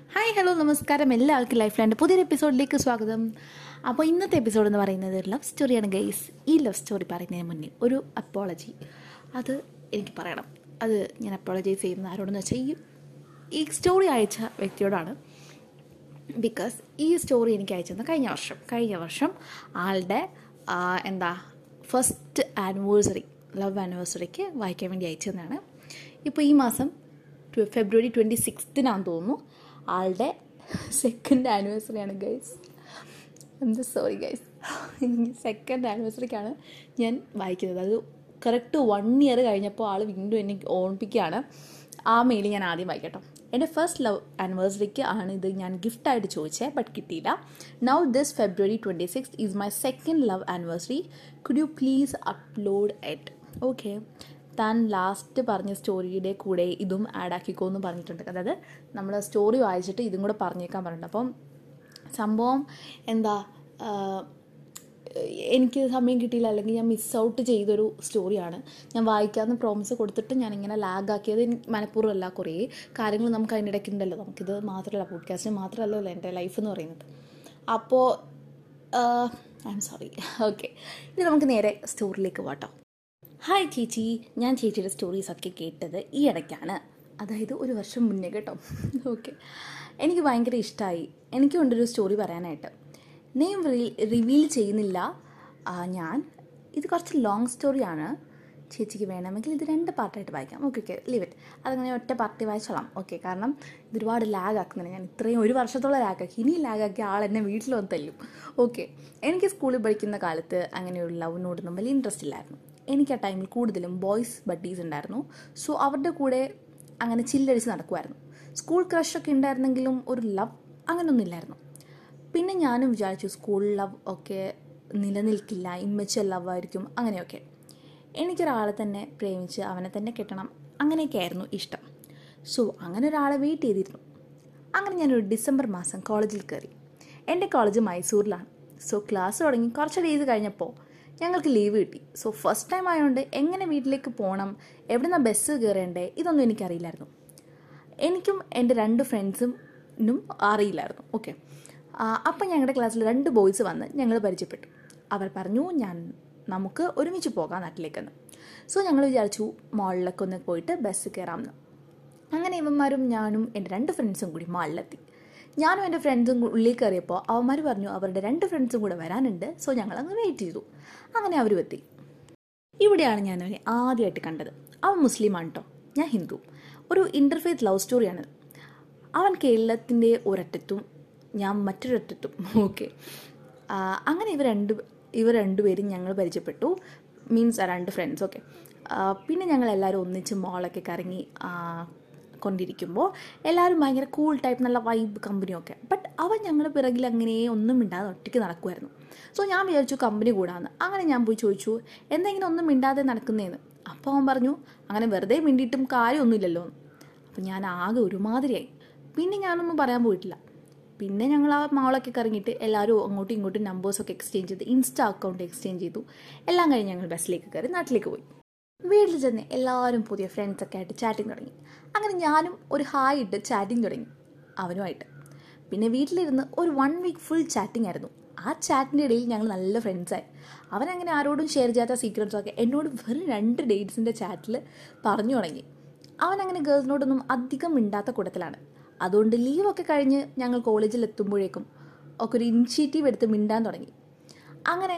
hi hello നമസ്കാരം എല്ലാവർക്കും life land പുതിയൊരു എപ്പിസോഡിലേക്ക് സ്വാഗതം അപ്പോൾ ഇന്നത്തെ എപ്പിസോഡ് എന്ന് പറയുന്നത് ഒരു ലവ് സ്റ്റോറിയാണ് ഗൈസ് ഈ ലവ് സ്റ്റോറി പറയുന്നതിന് മുന്നേ ഒരു അപ്പോളജി അത് എനിക്ക് പറയണം അത് ഞാൻ അപ്പോളജൈസ് ചെയ്യുന്ന ആരോടെന്ന് വെച്ചാൽ ഈ ഈ സ്റ്റോറി അയച്ച വ്യക്തിയോടാണ് ബിക്കോസ് ഈ സ്റ്റോറി എനിക്ക് അയച്ചത് കഴിഞ്ഞ വർഷം കഴിഞ്ഞ വർഷം ആളുടെ ആ, എന്താ ഫസ്റ്റ് ആനിവേഴ്സറി ലവ് ആനിവേഴ്സറിക്ക് വായിക്കാൻ വേണ്ടി അയച്ചതാണ് ഇപ്പോൾ ഈ മാസം ട്വ- ഫെബ്രുവരി ട്വൻറ്റി സിക്സ്തിനാണെന്ന് തോന്നുന്നു ആളുടെ സെക്കൻഡ് ആനിവേഴ്സറിയാണ് ഗൈസ് എന്ത് സോറി ഗൈസ് സെക്കൻഡ് ആനിവേഴ്സറിക്കാണ് ഞാൻ വായിക്കുന്നത് അത് കറക്റ്റ് വൺ ഇയർ കഴിഞ്ഞപ്പോൾ ആൾ വീണ്ടും എന്നെ ഓർമ്മിപ്പിക്കുകയാണ് ആ മെയിൽ ഞാൻ ആദ്യം വായിക്കട്ടോ എൻ്റെ ഫസ്റ്റ് ലവ് ആനിവേഴ്സറിക്ക് ആണ് ഇത് ഞാൻ ഗിഫ്റ്റായിട്ട് ചോദിച്ചത് ബട്ട് കിട്ടിയില്ല now this February twenty six is my second love anniversary could you please upload it okay താൻ ലാസ്റ്റ് പറഞ്ഞ സ്റ്റോറിയുടെ കൂടെ ഇതും ആഡ് ആക്കിക്കോ എന്ന് പറഞ്ഞിട്ടുണ്ട് അതായത് നമ്മൾ സ്റ്റോറി വായിച്ചിട്ട് ഇതും കൂടെ പറഞ്ഞേക്കാൻ പറഞ്ഞിട്ടുണ്ട് അപ്പം സംഭവം എന്താ ആഹ്, എനിക്ക് സമയം കിട്ടിയില്ല അല്ലെങ്കിൽ ഞാൻ മിസ് ഔട്ട് ചെയ്തൊരു സ്റ്റോറിയാണ് ഞാൻ വായിക്കാമെന്ന് പ്രോമിസ് കൊടുത്തിട്ട് ഞാൻ ഇങ്ങനെ ലാഗ് ആക്കിയത് എനിക്ക് മനഃപൂർവ്വമല്ല കുറേ കാര്യങ്ങൾ നമുക്ക് അതിൻ്റെ ഇടയ്ക്കുണ്ടല്ലോ നമുക്കിത് മാത്രമല്ല പോഡ്കാസ്റ്റ് മാത്രമല്ലല്ലോ എൻ്റെ ലൈഫ് എന്ന് പറയുന്നത് അപ്പോൾ ഐ എം സോറി ഓക്കെ ഇത് നമുക്ക് നേരെ സ്റ്റോറിയിലേക്ക് പോട്ടോ ഹായ് ചേച്ചി ഞാൻ ചേച്ചിയുടെ സ്റ്റോറീസൊക്കെ കേട്ടത് ഈ ഇടയ്ക്കാണ് അതായത് ഒരു വർഷം മുന്നേ കേട്ടോ ഓക്കെ എനിക്ക് ഭയങ്കര ഇഷ്ടമായി എനിക്കുണ്ടൊരു സ്റ്റോറി പറയാനായിട്ട് നെയിം റിവീൽ ചെയ്യുന്നില്ല ആ, ഞാൻ ഇത് കുറച്ച് ലോങ് സ്റ്റോറിയാണ് ചേച്ചിക്ക് വേണമെങ്കിൽ ഇത് രണ്ട് പാർട്ടായിട്ട് വായിക്കാം ഓക്കെ ഓക്കെ ലീവ് ഇറ്റ് അതങ്ങനെ ഒറ്റ പാർട്ടി വായിച്ചോളാം ഓക്കെ കാരണം ഇത് ഒരുപാട് ലാഗ് ആക്കുന്നുണ്ട് ഞാൻ ഇത്രയും ഒരു വർഷത്തോളം ലാഗ് ആക്കി ഇനി ലാഗ് ആക്കി ആൾ എന്നെ വീട്ടിൽ വന്ന് തല്ലും ഓക്കെ എനിക്ക് സ്കൂളിൽ പഠിക്കുന്ന കാലത്ത് അങ്ങനെയുള്ള ലവിനോടൊന്നും വലിയ ഇൻട്രസ്റ്റ് ഇല്ലായിരുന്നു എനിക്ക് ആ ടൈമിൽ കൂടുതലും ബോയ്സ് ബഡ്ഡീസ് ഉണ്ടായിരുന്നു സോ അവരുടെ കൂടെ അങ്ങനെ ചില്ലടിച്ച് നടക്കുമായിരുന്നു സ്കൂൾ ക്രഷൊക്കെ ഉണ്ടായിരുന്നെങ്കിലും ഒരു ലവ് അങ്ങനെയൊന്നും ഇല്ലായിരുന്നു പിന്നെ ഞാനും വിചാരിച്ചു സ്കൂൾ ലവ് ഒക്കെ നിലനിൽക്കില്ല ഇമ്മച്ച ലവ് ആയിരിക്കും അങ്ങനെയൊക്കെ എനിക്കൊരാളെ തന്നെ പ്രേമിച്ച് അവനെ തന്നെ കെട്ടണം അങ്ങനെയൊക്കെ ആയിരുന്നു ഇഷ്ടം സോ അങ്ങനെ ഒരാളെ വെയിറ്റ് ചെയ്തിരുന്നു അങ്ങനെ ഞാനൊരു ഡിസംബർ മാസം കോളേജിൽ കയറി എൻ്റെ കോളേജ് മൈസൂരിലാണ് സോ ക്ലാസ് തുടങ്ങി കുറച്ച് ഡേയ്സ് കഴിഞ്ഞപ്പോൾ ഞങ്ങൾക്ക് ലീവ് കിട്ടി സോ ഫസ്റ്റ് ടൈം ആയതുകൊണ്ട് എങ്ങനെ വീട്ടിലേക്ക് പോകണം എവിടെ നിന്നാണ് ബസ് കയറേണ്ടേ ഇതൊന്നും എനിക്കറിയില്ലായിരുന്നു എനിക്കും എൻ്റെ രണ്ട് ഫ്രണ്ട്സിനും അറിയില്ലായിരുന്നു ഓക്കെ അപ്പം ഞങ്ങളുടെ ക്ലാസ്സിൽ രണ്ട് ബോയ്സ് വന്ന് ഞങ്ങൾ പരിചയപ്പെട്ടു അവർ പറഞ്ഞു ഞാൻ നമുക്ക് ഒരുമിച്ച് പോകാം നാട്ടിലേക്കെന്ന് സോ ഞങ്ങൾ വിചാരിച്ചു മോളിലൊക്കെ ഒന്ന് പോയിട്ട് ബസ് കയറാമെന്ന് അങ്ങനെ ഇവന്മാരും ഞാനും എൻ്റെ രണ്ട് ഫ്രണ്ട്സും കൂടി മാളിലെത്തി ഞാനും എൻ്റെ ഫ്രണ്ട്സും ഉള്ളിൽ കയറിയപ്പോൾ അവന്മാർ പറഞ്ഞു അവരുടെ രണ്ട് ഫ്രണ്ട്സും കൂടെ വരാനുണ്ട് സോ ഞങ്ങൾ അങ്ങ് വെയിറ്റ് ചെയ്തു അങ്ങനെ അവരും എത്തി ഇവിടെയാണ് ഞാൻ അവനെ ആദ്യമായിട്ട് കണ്ടത് അവൻ മുസ്ലിമാണ് കേട്ടോ ഞാൻ ഹിന്ദു ഒരു ഇൻ്റർഫേത്ത് ലവ് സ്റ്റോറിയാണ് അവൻ കേരളത്തിൻ്റെ ഒരറ്റത്തും ഞാൻ മറ്റൊരറ്റത്തും ഓക്കെ അങ്ങനെ ഇവർ രണ്ട് ഇവർ രണ്ടുപേരും ഞങ്ങൾ പരിചയപ്പെട്ടു മീൻസ് രണ്ട് ഫ്രണ്ട്സ് ഓക്കെ പിന്നെ ഞങ്ങൾ എല്ലാവരും ഒന്നിച്ച് മോളൊക്കെ കറങ്ങി ആ, കൊണ്ടിരിക്കുമ്പോൾ എല്ലാവരും ഭയങ്കര കൂൾ ടൈപ്പ് നല്ല വൈബ് കമ്പനിയൊക്കെ ബട്ട് അവൻ ഞങ്ങൾ പിറകിൽ അങ്ങനെ ഒന്നും മിണ്ടാതെ ഒറ്റയ്ക്ക് നടക്കുമായിരുന്നു സോ ഞാൻ വിചാരിച്ചു കമ്പനി കൂടാന്ന് അങ്ങനെ ഞാൻ പോയി ചോദിച്ചു എന്തെങ്കിലും ഒന്നും മിണ്ടാതെ നടക്കുന്നതെന്ന് അപ്പോൾ അവൻ പറഞ്ഞു അങ്ങനെ വെറുതെ മിണ്ടിയിട്ടും കാര്യമൊന്നുമില്ലല്ലോ എന്ന് അപ്പം ഞാൻ ആകെ ഒരുമാതിരിയായി പിന്നെ ഞാനൊന്നും പറയാൻ പോയിട്ടില്ല പിന്നെ ഞങ്ങൾ ആ മാളൊക്കെ കറങ്ങിയിട്ട് എല്ലാവരും അങ്ങോട്ടും ഇങ്ങോട്ടും നമ്പേഴ്സൊക്കെ എക്സ്ചേഞ്ച് ചെയ്ത് ഇൻസ്റ്റാ അക്കൗണ്ട് എക്സ്ചേഞ്ച് ചെയ്തു എല്ലാം കഴിഞ്ഞ് ഞങ്ങൾ ബസ്സിലേക്ക് കയറി നാട്ടിലേക്ക് പോയി വീട്ടിൽ ചെന്ന് എല്ലാവരും പുതിയ ഫ്രണ്ട്സൊക്കെ ആയിട്ട് ചാറ്റിങ് തുടങ്ങി അങ്ങനെ ഞാനും ഒരു ഹായ് ഇട്ട് ചാറ്റിങ് തുടങ്ങി അവനുമായിട്ട് പിന്നെ വീട്ടിലിരുന്ന് ഒരു വൺ വീക്ക് ഫുൾ ചാറ്റിംഗ് ആയിരുന്നു ആ ചാറ്റിൻ്റെ ഇടയിൽ ഞങ്ങൾ നല്ല ഫ്രണ്ട്സായി അവനങ്ങനെ ആരോടും ഷെയർ ചെയ്യാത്ത സീക്രട്സൊക്കെ എന്നോട് വെറും രണ്ട് ഡേറ്റ്സിൻ്റെ ചാറ്റിൽ പറഞ്ഞു തുടങ്ങി അവനങ്ങനെ ഗേൾസിനോടൊന്നും അധികം മിണ്ടാത്ത കൂട്ടത്തിലാണ് അതുകൊണ്ട് ലീവൊക്കെ കഴിഞ്ഞ് ഞങ്ങൾ കോളേജിൽ എത്തുമ്പോഴേക്കും ഒക്കെ ഒരു ഇനിഷ്യേറ്റീവ് എടുത്ത് മിണ്ടാൻ തുടങ്ങി അങ്ങനെ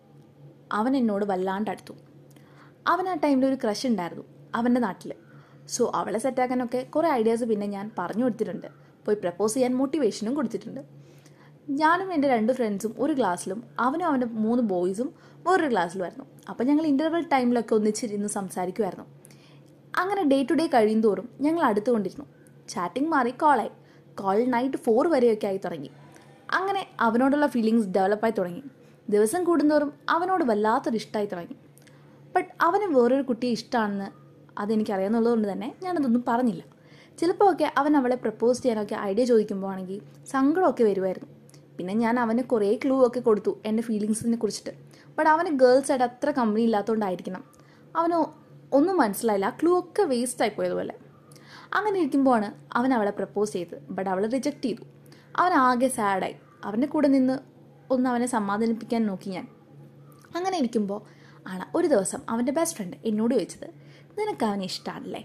അവൻ എന്നോട് വല്ലാണ്ട് അടുത്തു അവൻ ആ ടൈമിൽ ഒരു ക്രഷ് ഉണ്ടായിരുന്നു അവൻ്റെ നാട്ടിൽ സോ അവളെ സെറ്റാക്കാനൊക്കെ കുറേ ഐഡിയാസ് പിന്നെ ഞാൻ പറഞ്ഞു കൊടുത്തിട്ടുണ്ട് പോയി പ്രപ്പോസ് ചെയ്യാൻ മോട്ടിവേഷനും കൊടുത്തിട്ടുണ്ട് ഞാനും എൻ്റെ രണ്ട് ഫ്രണ്ട്സും ഒരു ക്ലാസ്സിലും അവനും അവൻ്റെ മൂന്ന് ബോയ്സും വേറൊരു ക്ലാസ്സിലുമായിരുന്നു അപ്പം ഞങ്ങൾ ഇൻ്റർവെൽ ടൈമിലൊക്കെ ഒന്നിച്ചിരുന്ന് സംസാരിക്കുമായിരുന്നു അങ്ങനെ ഡേ ടു ഡേ കഴിയും തോറും ഞങ്ങൾ അടുത്തുകൊണ്ടിരുന്നു ചാറ്റിംഗ് മാറി കോളായി കോൾ നൈറ്റ് ഫോർ വരെയൊക്കെ ആയി തുടങ്ങി അങ്ങനെ അവനോടുള്ള ഫീലിങ്സ് ഡെവലപ്പായി തുടങ്ങി ദിവസം കൂടുന്തോറും അവനോട് വല്ലാത്തൊരു ഇഷ്ടമായി തുടങ്ങി ബട്ട് അവന് വേറൊരു കുട്ടിയെ ഇഷ്ടമാണെന്ന് അതെനിക്കറിയാമെന്നുള്ളതുകൊണ്ട് തന്നെ ഞാനതൊന്നും പറഞ്ഞില്ല ചിലപ്പോൾ ഒക്കെ അവൻ അവളെ പ്രപ്പോസ് ചെയ്യാനൊക്കെ ഐഡിയ ചോദിക്കുമ്പോൾ ആണെങ്കിൽ സങ്കടമൊക്കെ വരുമായിരുന്നു പിന്നെ ഞാൻ അവന് കുറേ ക്ലൂ ഒക്കെ കൊടുത്തു എൻ്റെ ഫീലിങ്സിനെ കുറിച്ചിട്ട് ബട്ട് അവന് ഗേൾസ് ആയിട്ട് അത്ര കമ്പനി ഇല്ലാത്തതുകൊണ്ടായിരിക്കണം അവന് ഒന്നും മനസ്സിലായില്ല ആ ക്ലൂ ഒക്കെ വേസ്റ്റ് ആയി പോയതുപോലെ അങ്ങനെ ഇരിക്കുമ്പോഴാണ് അവൻ അവളെ പ്രപ്പോസ് ചെയ്തത് ബട്ട് അവൾ റിജക്റ്റ് ചെയ്തു അവൻ ആകെ സാഡായി അവൻ്റെ കൂടെ നിന്ന് ഒന്ന് അവനെ സമാധാനിപ്പിക്കാൻ നോക്കി ഞാൻ അങ്ങനെ ഇരിക്കുമ്പോൾ ആണ് ഒരു ദിവസം അവൻ്റെ ബെസ്റ്റ് ഫ്രണ്ട് എന്നോട് ചോദിച്ചത് നിനക്ക് അവനെ ഇഷ്ടമാണല്ലേ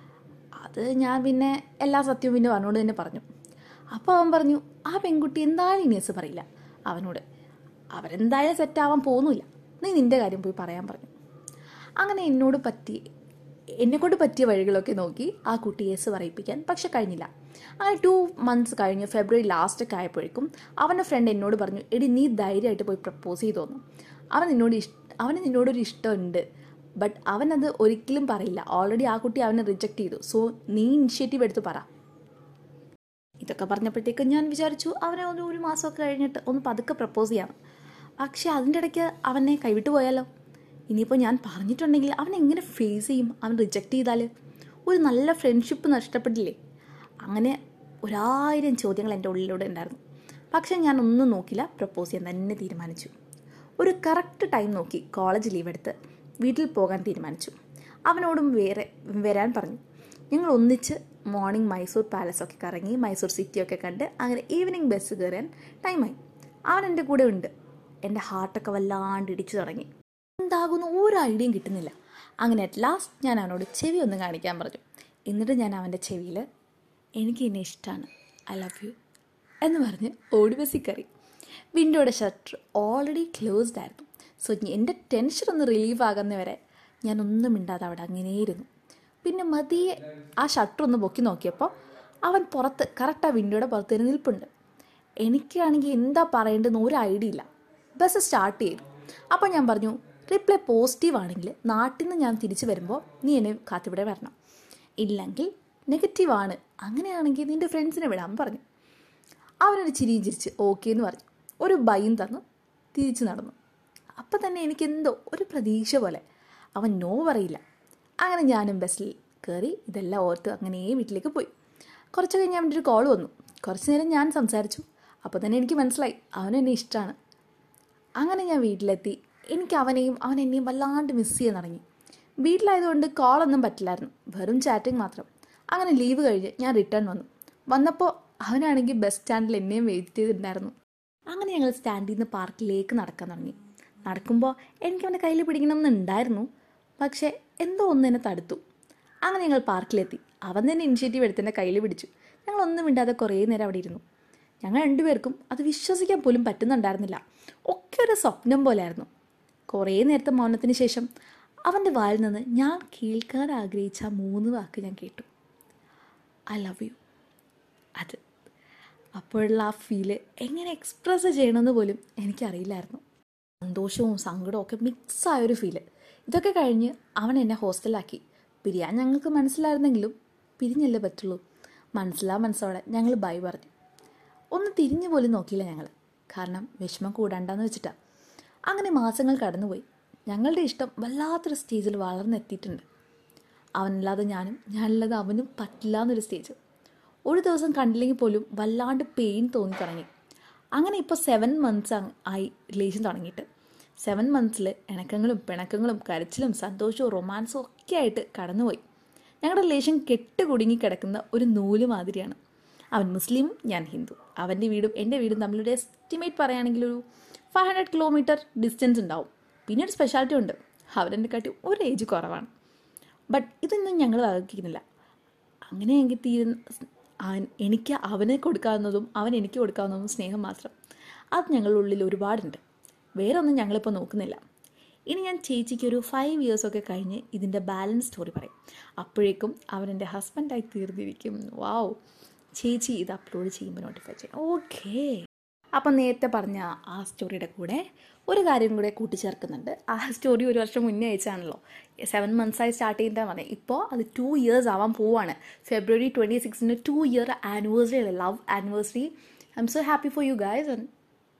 അത് ഞാൻ പിന്നെ എല്ലാ സത്യവും പിന്നെ അവനോട് തന്നെ പറഞ്ഞു അപ്പോൾ അവൻ പറഞ്ഞു ആ പെൺകുട്ടി എന്തായാലും ഇനിയസ് പറയില്ല അവനോട് അവരെന്തായാലും സെറ്റാവാൻ പോകുന്നില്ല നീ നിൻ്റെ കാര്യം പോയി പറയാൻ പറഞ്ഞു അങ്ങനെ എന്നോട് പറ്റി എന്നെക്കൊണ്ട് പറ്റിയ വഴികളൊക്കെ നോക്കി ആ കുട്ടി യെസ് പറയിപ്പിക്കാൻ പക്ഷെ കഴിഞ്ഞില്ല അങ്ങനെ ടു മന്ത്സ് കഴിഞ്ഞ് ഫെബ്രുവരി ലാസ്റ്റൊക്കെ ആയപ്പോഴേക്കും അവൻ്റെ ഫ്രണ്ട് എന്നോട് പറഞ്ഞു എടി നീ ധൈര്യമായിട്ട് പോയി പ്രപ്പോസ് ചെയ്തു തോന്നും അവൻ നിന്നോട് ഇഷ്ട അവന് നിന്നോടൊരു ഇഷ്ടമുണ്ട് ബട്ട് അവനത് ഒരിക്കലും പറയില്ല ഓൾറെഡി ആ കുട്ടി അവനെ റിജക്റ്റ് ചെയ്തു സോ നീ ഇനിഷ്യേറ്റീവ് എടുത്ത് പറ ഇതൊക്കെ പറഞ്ഞപ്പോഴത്തേക്കും ഞാൻ വിചാരിച്ചു അവനെ ഒന്ന് ഒരു മാസമൊക്കെ കഴിഞ്ഞിട്ട് ഒന്ന് പതുക്കെ പ്രപ്പോസ് ചെയ്യാം പക്ഷേ അതിൻ്റെ ഇടയ്ക്ക് അവനെ കൈവിട്ട് പോയാലോ ഇനിയിപ്പോൾ ഞാൻ പറഞ്ഞിട്ടുണ്ടെങ്കിൽ അവൻ എങ്ങനെ ഫേസ് ചെയ്യും അവൻ റിജക്റ്റ് ചെയ്താൽ ഒരു നല്ല ഫ്രണ്ട്ഷിപ്പ് നഷ്ടപ്പെട്ടില്ലേ അങ്ങനെ ഒരായിരം ചോദ്യങ്ങൾ എൻ്റെ ഉള്ളിലൂടെ ഉണ്ടായിരുന്നു പക്ഷേ ഞാൻ ഒന്നും നോക്കില്ല പ്രപ്പോസ് ചെയ്യാൻ തന്നെ തീരുമാനിച്ചു ഒരു കറക്റ്റ് ടൈം നോക്കി കോളേജ് ലീവ് എടുത്ത് വീട്ടിൽ പോകാൻ തീരുമാനിച്ചു അവനോടും വേറെ വരാൻ പറഞ്ഞു ഞങ്ങൾ ഒന്നിച്ച് മോർണിംഗ് മൈസൂർ പാലസ് ഒക്കെ കറങ്ങി മൈസൂർ സിറ്റി ഒക്കെ കണ്ട് അങ്ങനെ ഈവനിങ് ബസ് കയറാൻ ടൈമായി അവൻ എൻ്റെ കൂടെ ഉണ്ട് എൻ്റെ ഹാർട്ടൊക്കെ വല്ലാണ്ട് ഇടിച്ചു തുടങ്ങി എന്താകുന്നു ഒരു ഐഡിയയും കിട്ടുന്നില്ല അങ്ങനെ അറ്റ് ലാസ്റ്റ് ഞാൻ അവനോട് ചെവി ഒന്ന് കാണിക്കാൻ പറഞ്ഞു എന്നിട്ട് ഞാൻ അവൻ്റെ ചെവിയിൽ എനിക്ക് എന്നെ ഇഷ്ടമാണ് ഐ ലവ് യു എന്ന് പറഞ്ഞ് ഓടി ബസ്സിൽ കയറി വിൻഡോയുടെ ഷട്ടർ ഓൾറെഡി ക്ലോസ്ഡ് ആയിരുന്നു സോ എൻ്റെ ടെൻഷൻ ഒന്ന് റിലീവ് ആകുന്നവരെ ഞാൻ ഒന്നും മിണ്ടാതെ അവിടെ അങ്ങനെയിരുന്നു പിന്നെ മതിയെ ആ ഷട്ടർ ഒന്ന് പൊക്കി നോക്കിയപ്പോൾ അവൻ പുറത്ത് കറക്റ്റ് ആ വിൻഡോയുടെ പുറത്ത് ഇരുന്ന് നിൽപ്പുണ്ട് എനിക്കാണെങ്കിൽ എന്താ പറയേണ്ടതെന്ന് ഒരു ഐഡിയ ഇല്ല ബസ് സ്റ്റാർട്ട് ചെയ്തു അപ്പോൾ ഞാൻ പറഞ്ഞു റിപ്ലൈ പോസിറ്റീവ് ആണെങ്കിൽ നാട്ടിൽ നിന്ന് ഞാൻ തിരിച്ചു വരുമ്പോൾ നീ എന്നെ കാത്തിവിടെ വരണം ഇല്ലെങ്കിൽ നെഗറ്റീവ് ആണ് അങ്ങനെയാണെങ്കിൽ നിൻ്റെ ഫ്രണ്ട്സിനെ വിടാൻ പറഞ്ഞു അവനൊരു ചിരി ചിരിച്ച് ഓക്കെ എന്ന് പറഞ്ഞു ഒരു ഭയം തന്നു തിരിച്ചു നടന്നു അപ്പം തന്നെ എനിക്ക് എന്തോ ഒരു പ്രതീക്ഷ പോലെ അവൻ നോ പറയില്ല അങ്ങനെ ഞാനും ബസ്സിൽ കയറി ഇതെല്ലാം ഓർത്ത് അങ്ങനെ വീട്ടിലേക്ക് പോയി കുറച്ച് കഴിഞ്ഞ് അവൻ്റെ ഒരു കോൾ വന്നു കുറച്ച് നേരം ഞാൻ സംസാരിച്ചു അപ്പോൾ തന്നെ എനിക്ക് മനസ്സിലായി അവനെന്നെ ഇഷ്ടമാണ് അങ്ങനെ ഞാൻ വീട്ടിലെത്തി എനിക്ക് അവനെയും അവൻ എന്നെയും വല്ലാണ്ട് മിസ് ചെയ്യാൻ തുടങ്ങി വീട്ടിലായതുകൊണ്ട് കോളൊന്നും പറ്റില്ലായിരുന്നു വെറും ചാറ്റിംഗ് മാത്രം അങ്ങനെ ലീവ് കഴിഞ്ഞ് ഞാൻ റിട്ടേൺ വന്നു വന്നപ്പോൾ അവനാണെങ്കിൽ ബസ് സ്റ്റാൻഡിൽ എന്നെയും വെയിറ്റ് ചെയ്തിട്ടുണ്ടായിരുന്നു അങ്ങനെ ഞങ്ങൾ സ്റ്റാൻഡിൽ നിന്ന് പാർക്കിലേക്ക് നടക്കാൻ തുടങ്ങി നടക്കുമ്പോൾ എനിക്ക് അവൻ്റെ കയ്യിൽ പിടിക്കണമെന്നുണ്ടായിരുന്നു പക്ഷേ എന്തോ ഒന്ന് എന്നെ തടുത്തു അങ്ങനെ ഞങ്ങൾ പാർക്കിലെത്തി അവൻ തന്നെ ഇനിഷ്യേറ്റീവ് എടുത്ത് എൻ്റെ കയ്യിൽ പിടിച്ചു ഞങ്ങൾ ഒന്നും മിണ്ടാതെ കുറേ നേരം അവിടെ ഇരുന്നു ഞങ്ങൾ രണ്ടുപേർക്കും അത് വിശ്വസിക്കാൻ പോലും പറ്റുന്നുണ്ടായിരുന്നില്ല ഒക്കെ ഒരു സ്വപ്നം പോലെയായിരുന്നു കുറേ നേരത്തെ മൗനത്തിന് ശേഷം അവൻ്റെ വായിൽ നിന്ന് ഞാൻ കേൾക്കാൻ ആഗ്രഹിച്ച ആ മൂന്ന് വാക്ക് ഞാൻ കേട്ടു ഐ ലവ് യു അത് അപ്പോഴുള്ള ആ ഫീല് എങ്ങനെ എക്സ്പ്രസ് ചെയ്യണമെന്ന് പോലും എനിക്കറിയില്ലായിരുന്നു സന്തോഷവും സങ്കടവും ഒക്കെ മിക്സായൊരു ഫീല് ഇതൊക്കെ കഴിഞ്ഞ് അവൻ എന്നെ ഹോസ്റ്റലിലാക്കി പിരിയാൻ ഞങ്ങൾക്ക് മനസ്സിലായിരുന്നെങ്കിലും പിരിഞ്ഞല്ലേ പറ്റുള്ളൂ മനസ്സിലാ മനസ്സോടെ ഞങ്ങൾ ബൈ പറഞ്ഞു ഒന്ന് തിരിഞ്ഞു പോലും നോക്കിയില്ല ഞങ്ങൾ കാരണം വിഷമം കൂടാണ്ടെന്ന് വെച്ചിട്ടാണ് അങ്ങനെ മാസങ്ങൾ കടന്നുപോയി ഞങ്ങളുടെ ഇഷ്ടം വല്ലാത്തൊരു സ്റ്റേജിൽ വളർന്നെത്തിയിട്ടുണ്ട് അവനല്ലാതെ ഞാനും ഞാനല്ലാതെ അവനും പറ്റില്ല എന്നൊരു സ്റ്റേജ് ഒരു ദിവസം കണ്ടില്ലെങ്കിൽ പോലും വല്ലാണ്ട് പെയിൻ തോന്നി തുടങ്ങി അങ്ങനെ ഇപ്പോൾ സെവൻ മന്ത്സ് ആയി റിലേഷൻ തുടങ്ങിയിട്ട് സെവൻ മന്ത്സിൽ ഇണക്കങ്ങളും പിണക്കങ്ങളും കരച്ചിലും സന്തോഷവും റൊമാൻസും ഒക്കെ ആയിട്ട് കടന്നുപോയി ഞങ്ങളുടെ റിലേഷൻ കെട്ട് കുടുങ്ങി കിടക്കുന്ന ഒരു നൂല് മാതിരിയാണ് അവൻ മുസ്ലിമും ഞാൻ ഹിന്ദു അവൻ്റെ വീടും എൻ്റെ വീടും തമ്മിലൊരു എസ്റ്റിമേറ്റ് പറയുകയാണെങ്കിൽ ഒരു ഫൈവ് ഹൺഡ്രഡ് കിലോമീറ്റർ ഡിസ്റ്റൻസ് ഉണ്ടാവും പിന്നെ ഒരു സ്പെഷ്യാലിറ്റി ഉണ്ട് അവരെൻ്റെ കാട്ടി ഒരു ഏജ് കുറവാണ് ബട്ട് ഇതൊന്നും ഞങ്ങൾ വകയ്ക്കുന്നില്ല അങ്ങനെയെങ്കിൽ തീരുന്ന അവൻ- എനിക്ക് അവന് കൊടുക്കാവുന്നതും അവൻ എനിക്ക് കൊടുക്കാവുന്നതും സ്നേഹം മാത്രം അത് ഞങ്ങളുടെ ഉള്ളിൽ ഒരുപാടുണ്ട് വേറെ ഒന്നും ഞങ്ങളിപ്പോൾ നോക്കുന്നില്ല ഇനി ഞാൻ ചേച്ചിക്ക് ഒരു ഫൈവ് ഇയേഴ്സൊക്കെ കഴിഞ്ഞ് ഇതിൻ്റെ ബാലൻസ് സ്റ്റോറി പറയും അപ്പോഴേക്കും അവൻ എൻ്റെ ഹസ്ബൻഡായി തീർന്നിരിക്കും വാവ് ചേച്ചി ഇത് അപ്ലോഡ് ചെയ്യുമ്പോൾ നോട്ടിഫൈ ചെയ്യും ഓക്കേ അപ്പം നേരത്തെ പറഞ്ഞ ആ സ്റ്റോറിയുടെ കൂടെ ഒരു കാര്യം കൂടെ കൂട്ടിച്ചേർക്കുന്നുണ്ട് ആ സ്റ്റോറി ഒരു വർഷം മുന്നേ അയച്ചാണല്ലോ സെവൻ മന്ത്സായി സ്റ്റാർട്ട് ചെയ്തിട്ടാണ് പറഞ്ഞത് ഇപ്പോൾ അത് ടു ഇയേഴ്സ് ആവാൻ പോവാണ് ഫെബ്രുവരി ട്വൻറ്റി സിക്സിന് ടു ഇയർ ആനിവേഴ്സറി അല്ലേ love anniversary I'm so happy for you guys and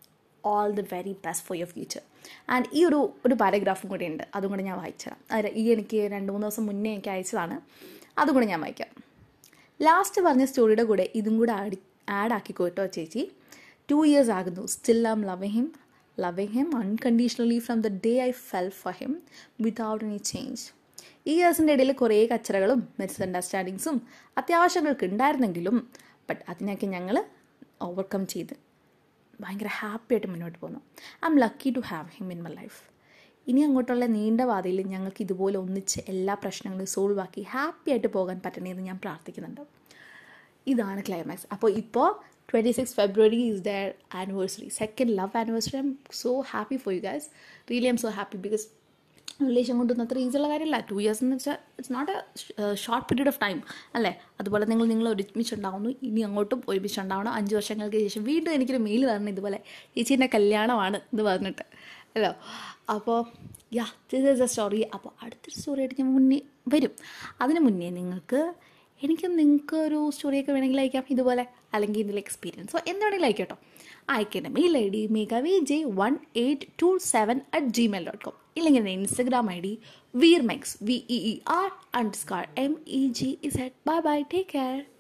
all the very best for your future and ഈ ഒരു ഒരു പാരഗ്രാഫും കൂടി ഉണ്ട് അതും കൂടെ ഞാൻ വായിച്ചുതരാം അത് ഈ എനിക്ക് രണ്ട് മൂന്ന് ദിവസം മുന്നേ എനിക്ക് അയച്ചതാണ് അതും കൂടെ ഞാൻ വായിക്കാം ലാസ്റ്റ് പറഞ്ഞ സ്റ്റോറിയുടെ കൂടെ ഇതും കൂടെ ആഡ് ആഡ് ആക്കിക്കോ കേട്ടോ ചേച്ചി ടു ഇയേഴ്സ് ആകുന്നു still am loving him loving him unconditionally from the day I fell for him without any change ഈ ഇയേഴ്സിൻ്റെ ഇടയിൽ കുറേ കച്ചറകളും മിസ്അണ്ടർസ്റ്റാൻഡിങ്സും അത്യാവശ്യങ്ങൾക്ക് ഉണ്ടായിരുന്നെങ്കിലും ബട്ട് അതിനൊക്കെ ഞങ്ങൾ ഓവർകം ചെയ്ത് ഭയങ്കര ഹാപ്പി ആയിട്ട് മുന്നോട്ട് പോകുന്നു I'm lucky to have him in my life ഇനി അങ്ങോട്ടുള്ള നീണ്ട പാതയിൽ ഞങ്ങൾക്ക് ഇതുപോലെ ഒന്നിച്ച് എല്ലാ പ്രശ്നങ്ങളും സോൾവ് ആക്കി ഹാപ്പി ആയിട്ട് പോകാൻ പറ്റണേന്ന് ഞാൻ പ്രാർത്ഥിക്കുന്നുണ്ട് ഇതാണ് ക്ലൈമാക്സ് അപ്പോൾ ഇപ്പോൾ twenty six February is their anniversary second love anniversary I'm so happy for you guys really I'm so happy because relation കൊണ്ടൊന്നും അത്ര ഈസിയുള്ള കാര്യമല്ല ടു ഇയേഴ്സ് എന്ന് വെച്ചാൽ it's not a short period of time അല്ലേ അതുപോലെ നിങ്ങൾ നിങ്ങൾ ഒരുമിച്ചുണ്ടാവുന്നു ഇനി അങ്ങോട്ടും ഒരുമിച്ചുണ്ടാവണം അഞ്ച് വർഷങ്ങൾക്ക് ശേഷം വീണ്ടും എനിക്കൊരു മെയിൽ തരണം ഇതുപോലെ ചേച്ചീൻ്റെ കല്യാണമാണ് എന്ന് പറഞ്ഞിട്ട് അല്ലോ അപ്പോൾ yeah this is a story അപ്പോൾ അടുത്തൊരു സ്റ്റോറി ആയിട്ട് ഞാൻ മുന്നേ വരും അതിന് മുന്നേ നിങ്ങൾക്ക് എനിക്ക് നിങ്ങൾക്ക് ഒരു സ്റ്റോറിയൊക്കെ വേണമെങ്കിൽ അയക്കാം ഇതുപോലെ അല്ലെങ്കിൽ ഇതിൽ എക്സ്പീരിയൻസോ എന്താണെങ്കിലും അയക്കട്ടോ അയക്കേണ്ട mail I D Megha V J one eight two seven at Gmail dot com ഇല്ലെങ്കിൽ എൻ്റെ Instagram I D Veer mex V E E R underscore M E G ഇസ് എറ്റ് ബൈ ബൈ ടേക്ക് കെയർ